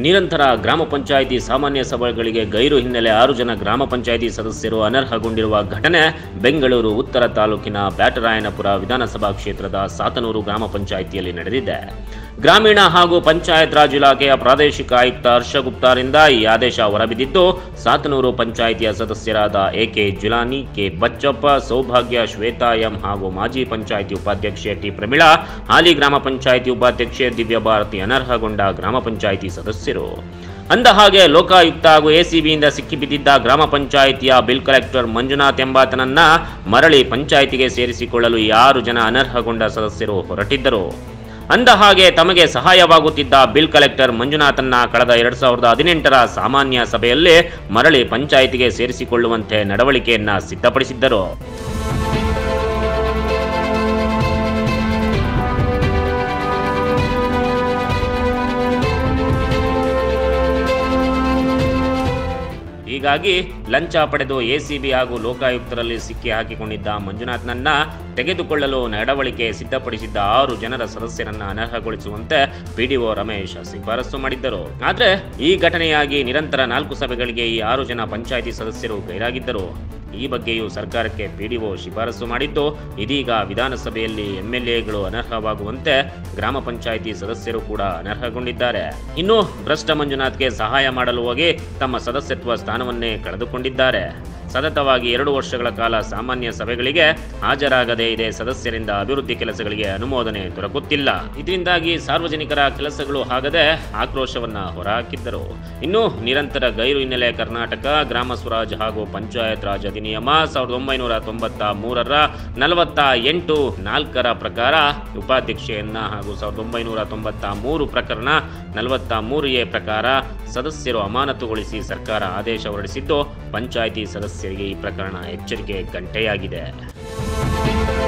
ನಿರಂತರ ಗ್ರಾಮ ಪಂಚಾಯಿತಿ ಸಾಮಾನ್ಯ ಸಭೆಗಳಿಗೆ ಗೈರು ಹಿನ್ನೆಲೆ ಆರು ಜನ ಗ್ರಾಮ ಪಂಚಾಯಿತಿ ಸದಸ್ಯರು ಅನರ್ಹಗೊಂಡಿರುವ ಘಟನೆ ಬೆಂಗಳೂರು ಉತ್ತರ ತಾಲೂಕಿನ ಬ್ಯಾಟರಾಯನಪುರ ವಿಧಾನಸಭಾ ಕ್ಷೇತ್ರದ ಸಾತನೂರು ಗ್ರಾಮ ಪಂಚಾಯಿತಿಯಲ್ಲಿ ನಡೆದಿದೆ ಗ್ರಾಮೀಣ ಹಾಗೂ ಪಂಚಾಯತ್ ರಾಜ್ ಇಲಾಖೆಯ ಪ್ರಾದೇಶಿಕ ಆಯುಕ್ತ ಹರ್ಷಗುಪ್ತಾರಿಂದ ಈ ಆದೇಶ ಹೊರಬಿದ್ದಿದ್ದು ಸಾತನೂರು ಪಂಚಾಯಿತಿಯ ಸದಸ್ಯರಾದ ಎಕೆ ಜುಲಾನಿ ಕೆ ಬಚ್ಚಪ್ಪ ಸೌಭಾಗ್ಯ ಶ್ವೇತಾ ಎಂ ಹಾಗೂ ಮಾಜಿ ಪಂಚಾಯಿತಿ ಉಪಾಧ್ಯಕ್ಷೆ ಟಿ ಪ್ರಮೀಳಾ ಹಾಲಿ ಗ್ರಾಮ ಪಂಚಾಯಿತಿ ಉಪಾಧ್ಯಕ್ಷೆ ದಿವ್ಯ ಭಾರತಿ ಅನರ್ಹಗೊಂಡ ಗ್ರಾಮ ಪಂಚಾಯಿತಿ ಸದಸ್ಯರು ಅಂದ ಹಾಗೆ ಲೋಕಾಯುಕ್ತ ಹಾಗೂ ಎಸಿಬಿಯಿಂದ ಸಿಕ್ಕಿಬಿದ್ದಿದ್ದ ಗ್ರಾಮ ಪಂಚಾಯಿತಿಯ ಬಿಲ್ ಕಲೆಕ್ಟರ್ ಮಂಜುನಾಥ್ ಎಂಬಾತನನ್ನ ಮರಳಿ ಪಂಚಾಯಿತಿಗೆ ಸೇರಿಸಿಕೊಳ್ಳಲು ಈ ಆರು ಜನ ಅನರ್ಹಗೊಂಡ ಸದಸ್ಯರು ಹೊರಟಿದ್ದರು ಅಂದ ಹಾಗೆ ತಮಗೆ ಸಹಾಯವಾಗುತ್ತಿದ್ದ ಬಿಲ್ ಕಲೆಕ್ಟರ್ ಮಂಜುನಾಥನ್ನ ಕಳೆದ ಎರಡ್ ಸಾವಿರದ ಹದಿನೆಂಟರ ಸಾಮಾನ್ಯ ಸಭೆಯಲ್ಲಿ ಮರಳಿ ಪಂಚಾಯಿತಿಗೆ ಸೇರಿಸಿಕೊಳ್ಳುವಂತೆ ನಡವಳಿಕೆಯನ್ನ ಸಿದ್ಧಪಡಿಸಿದ್ದರು ಹೀಗಾಗಿ ಲಂಚ ಪಡೆದು ಎಸಿಬಿ ಹಾಗೂ ಲೋಕಾಯುಕ್ತರಲ್ಲಿ ಸಿಕ್ಕಿ ಹಾಕಿಕೊಂಡಿದ್ದ ಮಂಜುನಾಥ್ನನ್ನ ತೆಗೆದುಕೊಳ್ಳಲು ನಡವಳಿಕೆ ಸಿದ್ಧಪಡಿಸಿದ್ದ ಆರು ಜನರ ಸದಸ್ಯರನ್ನ ಅನರ್ಹಗೊಳಿಸುವಂತೆ ಪಿಡಿಒ ರಮೇಶ್ ಶಿಫಾರಸು ಮಾಡಿದ್ದರು ಆದ್ರೆ ಈ ಘಟನೆಯಾಗಿ ನಿರಂತರ ನಾಲ್ಕು ಸಭೆಗಳಿಗೆ ಈ ಆರು ಜನ ಪಂಚಾಯಿತಿ ಸದಸ್ಯರು ಗೈರಾಗಿದ್ದರು ಈ ಬಗ್ಗೆಯೂ ಸರ್ಕಾರಕ್ಕೆ ಪಿಡಿಒ ಶಿಫಾರಸು ಮಾಡಿದ್ದು ಇದೀಗ ವಿಧಾನಸಭೆಯಲ್ಲಿ ಎಂಎಲ್ಎಗಳು ಅನರ್ಹವಾಗುವಂತೆ ಗ್ರಾಮ ಪಂಚಾಯಿತಿ ಸದಸ್ಯರು ಕೂಡ ಅನರ್ಹಗೊಂಡಿದ್ದಾರೆ ಇನ್ನು ಭ್ರಷ್ಟ ಮಂಜುನಾಥ್ಗೆ ಸಹಾಯ ಮಾಡಲು ಹೋಗಿ ತಮ್ಮ ಸದಸ್ಯತ್ವ ಸ್ಥಾನವನ್ನೇ ಕಳೆದುಕೊಂಡಿದ್ದಾರೆ ಸತತವಾಗಿ ಎರಡು ವರ್ಷಗಳ ಕಾಲ ಸಾಮಾನ್ಯ ಸಭೆಗಳಿಗೆ ಹಾಜರಾಗದೇ ಇದೆ ಸದಸ್ಯರಿಂದ ಅಭಿವೃದ್ಧಿ ಕೆಲಸಗಳಿಗೆ ಅನುಮೋದನೆ ದೊರಕುತ್ತಿಲ್ಲ ಇದರಿಂದಾಗಿ ಸಾರ್ವಜನಿಕರ ಕೆಲಸಗಳು ಆಗದೆ ಆಕ್ರೋಶವನ್ನ ಹೊರಹಾಕಿದ್ದರು ಇನ್ನು ನಿರಂತರ ಗೈರು ಹಿನ್ನೆಲೆ ಕರ್ನಾಟಕ ಗ್ರಾಮ ಸ್ವರಾಜ್ ಹಾಗೂ ಪಂಚಾಯತ್ ರಾಜ್ ಅಧಿನಿಯಮ ಸಾವಿರದ ಒಂಬೈನೂರ ತೊಂಬತ್ತ ಮೂರರ ನಲವತ್ತ ಎಂಟು ನಾಲ್ಕರ ಪ್ರಕಾರ ಉಪಾಧ್ಯಕ್ಷೆಯನ್ನ ಹಾಗೂ ಸಾವಿರದ ಒಂಬೈನೂರ ತೊಂಬತ್ತ ಮೂರು ಪ್ರಕರಣ ನಲವತ್ತ ಮೂರು ಎ ಪ್ರಕಾರ ಸದಸ್ಯರು ಅಮಾನತುಗೊಳಿಸಿ ಸರ್ಕಾರ ಆದೇಶ ಹೊರಡಿಸಿದ್ದು ಪಂಚಾಯಿತಿ ಸದಸ್ಯರಿಗೆ ಈ ಪ್ರಕರಣ ಎಚ್ಚರಿಕೆ ಗಂಟೆಯಾಗಿದೆ